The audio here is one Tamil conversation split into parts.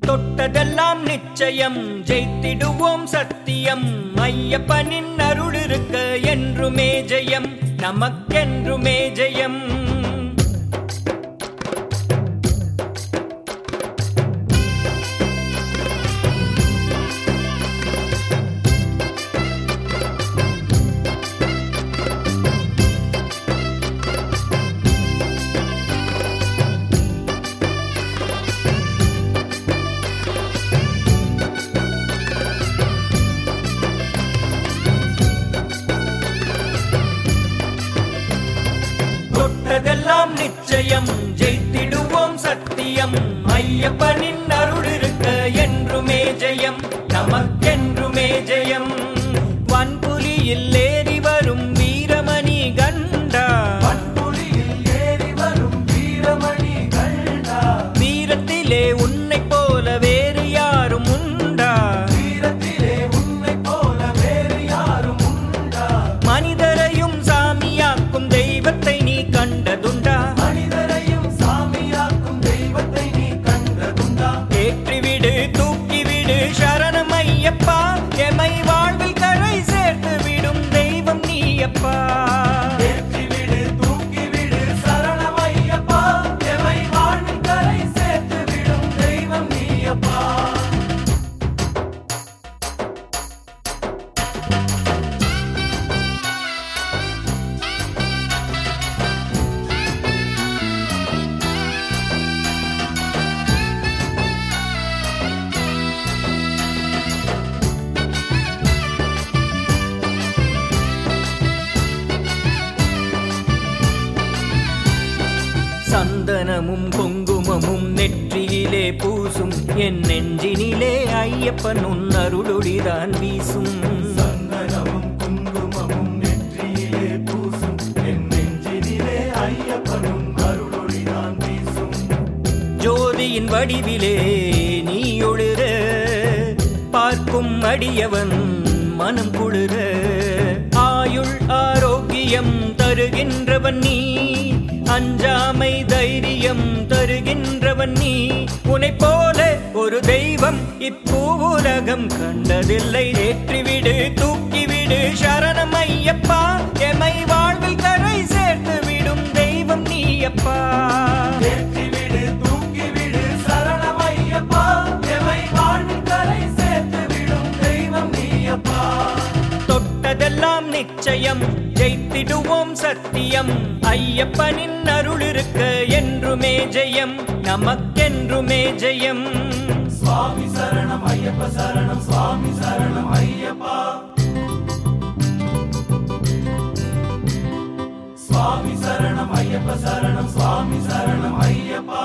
தொட்டதெல்லாம் நிச்சயம் ஜெயித்திடுவோம் சத்தியம் ஐயப்பனின் அருள் இருக்க என்றுமே ஜெயம் நமக்கென்றுமே ஜெயம் தொட்டதெல்லாம் நிச்சயம் ஜெயித்திடுவோம் சத்தியம் ஐயப்பனின் அருள் இருக்க என்றுமே ஜெயம் நமக்கென்றுமே ஜெயம் வன்புலியில் ஏறி வரும் வீரமணி கண்டா வீரத்திலே உன்னை போல வேறு யாரும் உண்டா மனிதரையும் சாமியாக்கும் தெய்வத்தை நீ கண்டதுண்டா ஏற்றிவிடு தூக்கிவிடு சரணம் ஐயப்பா எமை வாழ்வில் கரை சேர்த்து விடும் தெய்வம் நீயப்பா சந்தனமும் குங்குமமும் நெற்றியிலே பூசும் என் நெஞ்சினிலே ஐயப்பன் உன் அருளொளிதான் வீசும் ஜோதியின் வடிவிலே நீ ஒளிர பார்க்கும் அடியவன் மனம் குளிர ஆயுள் ஆரோக்கியம் தருகின்றவன் நீ அஞ்சாமை தைரியம் தருகின்றவன் நீ உனை போல ஒரு தெய்வம் இப்பூவுலகம் கண்டதில்லை ஏற்றிவிடு தூக்கிவிடு சரணம் ஐயப்பா எமை வாழ்வில் கரை சேர்த்து விடும் தெய்வம் நீயப்பா தொட்டதெல்லாம் நிச்சயம் ஜெயித்திடுவோம் சத்தியம் ஐயப்பனின் அருள் இருக்க என்றுமே ஜெயம் நமக்கென்றுமே ஜெயம் சுவாமி சரணம் ஐயப்ப சரணம் சுவாமி சரணம் ஐயப்பா சுவாமி சரணம் ஐயப்ப சரணம் சுவாமி சரணம் ஐயப்பா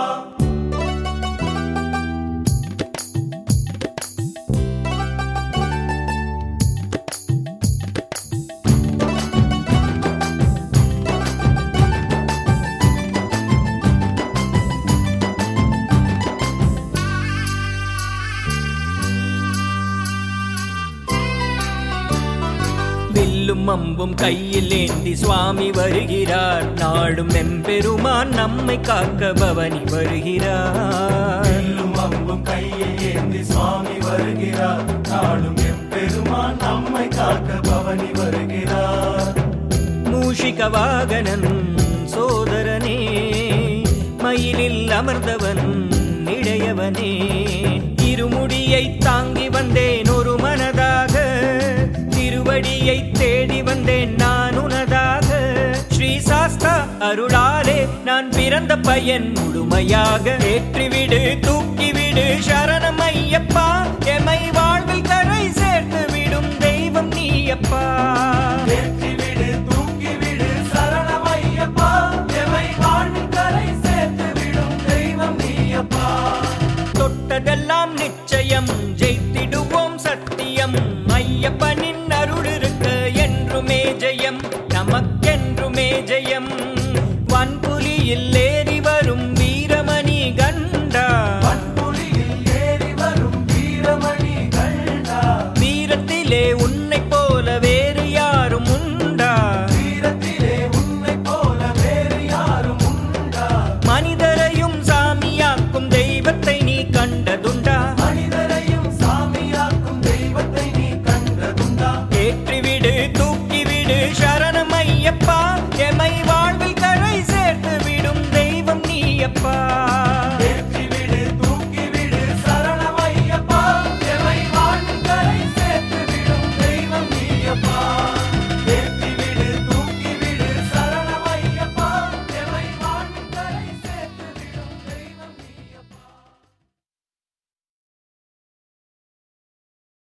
வில்லும் அம்பும் கையில் ஏந்தி சுவாமி வருகிறார் நாடும் எம்பெருமான் நம்மை காக்க பவனி வருகிறார் வில்லும் அம்பும் கையில் ஏந்தி சுவாமி வருகிறார் நாளும் எம்பெருமான் நம்மை காக்க பவனி வருகிறார் மூஷிக வாகனன் சோதரனே மயிலில் அமர்ந்தவன் இளையவனே இருமுடியை தாங்கி வந்தேன் ஒரு மனதாக திருவடியை தேடி வந்தேன் நான் உனதாக ஸ்ரீ சாஸ்தா அருளாலே நான் பிறந்த பையன் முழுமையாக ஏற்றிவிடு தூக்கிவிடு சரணம் ஐயப்பா எமை வாழ்வில் கரை சேர்த்து விடும் தெய்வம் நீயப்பா ஏற்றிவிடு தூக்கிவிடு சரணம் ஐயப்பா எமை வாழ்வில் கரை சேர்த்து விடும் தெய்வம் நீயப்பா தொட்டதெல்லாம் நிச்சயம் ஜெயித்திடுவோம் சத்தியம் ஐயப்பனின் அருள் இருக்க என்றுமே ஜெயம் நமக்கென்றுமே ஜெயம் வன்புலியில் ஏறி வரும் வீரமணி கண்டா பண்புலியில் ஏறி வரும் வீரமணி கண்டா வீரத்திலே உன்னை போல வேறு யாரும் உண்டா வீரத்திலே உன்னை போல வேறு யாரும் உண்டா மனிதரையும் சாமியாக்கும் தெய்வத்தை நீ கண்டதுண்டா ஐயப்பா